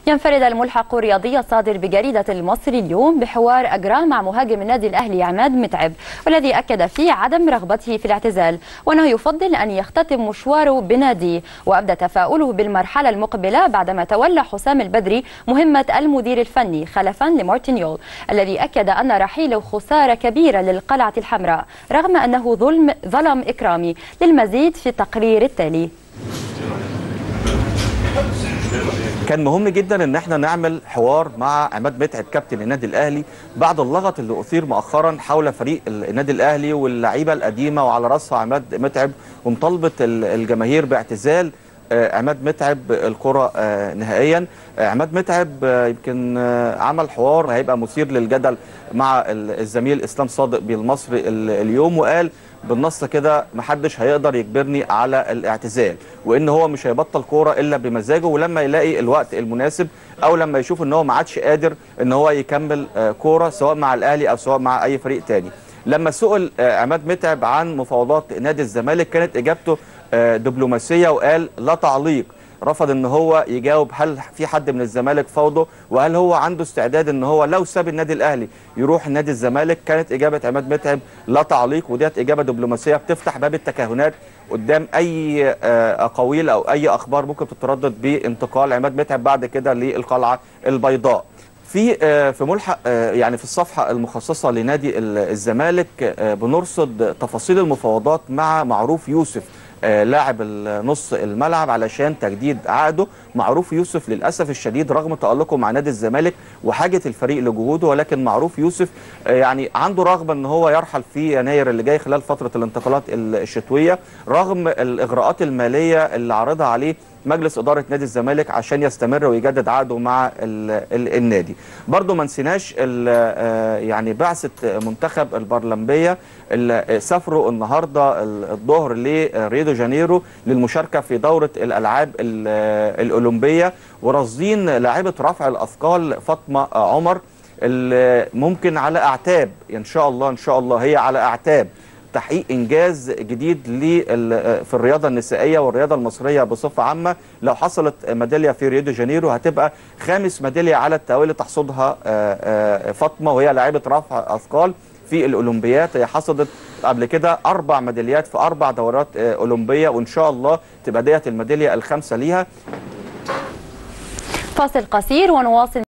ينفرد الملحق الرياضي الصادر بجريدة المصري اليوم بحوار أجراه مع مهاجم النادي الأهلي عماد متعب والذي أكد فيه عدم رغبته في الاعتزال وأنه يفضل أن يختتم مشواره بناديه وأبدى تفاؤله بالمرحلة المقبلة بعدما تولى حسام البدري مهمة المدير الفني خلفا لمارتن يول الذي أكد أن رحيله خسارة كبيرة للقلعة الحمراء رغم أنه ظلم ظلم إكرامي للمزيد في التقرير التالي كان مهم جدا ان احنا نعمل حوار مع عماد متعب كابتن النادي الاهلي بعد اللغط اللي اثير مؤخرا حول فريق النادي الاهلي واللعيبه القديمه وعلى راسها عماد متعب ومطالبه الجماهير باعتزال عماد متعب الكرة نهائيا عماد متعب يمكن عمل حوار هيبقى مثير للجدل مع الزميل اسلام صادق بالمصري اليوم وقال بالنص كده محدش هيقدر يجبرني على الاعتزال وان هو مش هيبطل كوره الا بمزاجه ولما يلاقي الوقت المناسب او لما يشوف ان هو ما عادش قادر ان هو يكمل كوره سواء مع الاهلي او سواء مع اي فريق تاني لما سئل عماد متعب عن مفاوضات نادي الزمالك كانت اجابته دبلوماسيه وقال لا تعليق رفض ان هو يجاوب هل في حد من الزمالك فوضه وهل هو عنده استعداد ان هو لو ساب النادي الاهلي يروح نادي الزمالك كانت اجابه عماد متعب لا تعليق وديت اجابه دبلوماسيه بتفتح باب التكهنات قدام اي اقاويل او اي اخبار ممكن تتردد بانتقال عماد متعب بعد كده للقلعه البيضاء في في ملحق يعني في الصفحه المخصصه لنادي الزمالك بنرصد تفاصيل المفاوضات مع معروف يوسف لاعب نص الملعب علشان تجديد عقده معروف يوسف للاسف الشديد رغم تالقه مع نادي الزمالك وحاجه الفريق لجهوده ولكن معروف يوسف يعني عنده رغبه ان هو يرحل في يناير اللي جاي خلال فتره الانتقالات الشتويه رغم الاغراءات الماليه اللي عرضها عليه مجلس اداره نادي الزمالك عشان يستمر ويجدد عقده مع ال ال النادي برضو ما نسيناش يعني بعثه منتخب البرلمبيه اللي سافروا النهارده الظهر لريو دي جانيرو للمشاركه في دوره الالعاب الاولمبيه ورصدين لاعبه رفع الاثقال فاطمه عمر اللي ممكن على اعتاب ان شاء الله ان شاء الله هي على اعتاب تحقيق انجاز جديد في الرياضه النسائيه والرياضه المصريه بصفه عامه لو حصلت ميداليه في ريو دي جانيرو هتبقى خامس ميداليه على التوالي تحصدها فاطمه وهي لاعبه رفع اثقال في الاولمبيات هي حصدت قبل كده اربع ميداليات في اربع دورات اولمبيه وان شاء الله تبقى ديت الميداليه الخامسه ليها فاصل قصير ونواصل